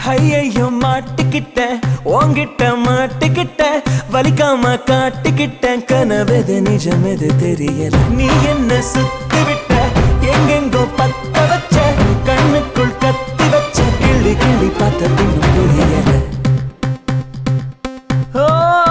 ஐயையோ மாட்டிக்கிட்டேன் உன்கிட்ட மாட்டிக்கிட்டேன் வலிக்காம காட்டிக்கிட்டேன் கனவெது நிஜமெது தெரியல நீ என்ன சுத்தி விட்ட எங்கெங்கோ பத்த வச்ச கண்ணுக்குள் கத்தி வச்ச கிள்ளி கிள்ளி பார்த்த பின்னும் புரியல ஓ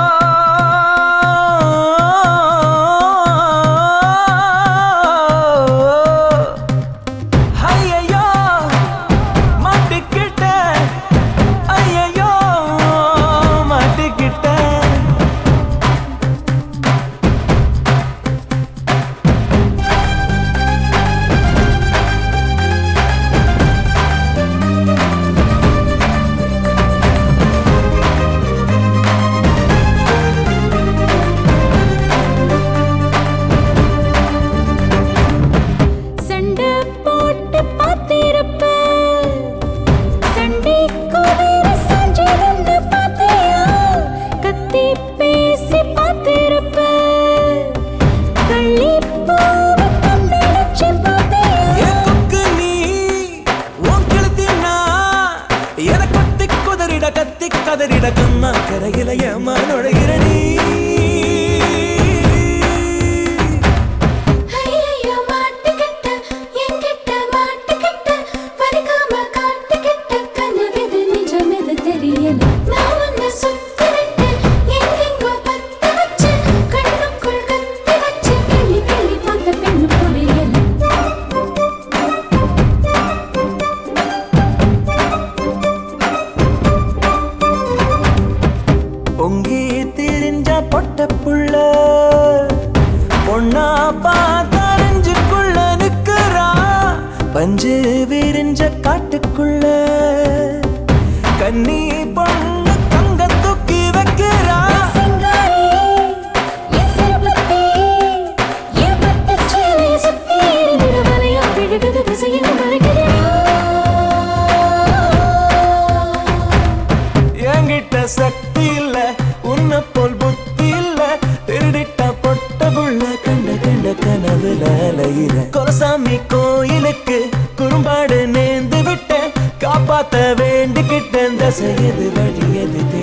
ஐயையோ மாட்டிக்கிட்டேன் ஐயையோ மாட்டிக்கிட்டேன் சண்டை போட்டு பார்த்திருப்ப சண்டை குதிர சாஞ்சிருந்து பார்த்தியா கத்தி பேசி பார்த்திருப்ப கள்ளி பூவை கண்டடிச்சு பார்த்தியா என் கொக்கு நீ உன் கழுத்தி நான் என கத்தி குதறிட கத்தி கதறிட கம்மா கரையில ஏமா நுழைகிற நீ ஐயையோ மாட்டிக்கிட்ட என்கிட்ட மாட்டிக்கிட்ட வலிக்காம காட்டிக்கிட்ட கனவெது நிஜமெது தெரியல நான் உன்னை சுத்தி விட்டேன் எங்கெங்கோ பத்த வச்சு கண்ணுக்குள் கத்தி வச்சு கிள்ளி கிள்ளி பார்த்த பெண்ணு புரியல பொங்கி திரிஞ்ச பொட்ட புள்ள பொண்ணா பார்த்தறிஞ்சுக்குள்ள நிக்கிறா பஞ்சு விரிஞ்ச காட்டுக்குள்ள கன்னி பொண்ணு தங்க தூக்கி வைக்கிறா சிங்காரி என் சிறுபத்தி என் பட்டுச் சேலையை சுத்தி இருந்திட வலையா விழுகுது திசையில் மறைக்கிறா என்கிட்ட சக்தி இல்ல உன்னை போல் புத்தி இல்ல திருடிட்ட பொட்ட புள்ள கண்ட கண்ட கனவுல அலையிற கொலசாமி கோயிலுக்கு குறும்பாடு நேர்ந்து விட்டேன் காப்பாத்த வேண்டிக்கிட்டேன் தசையது வழியது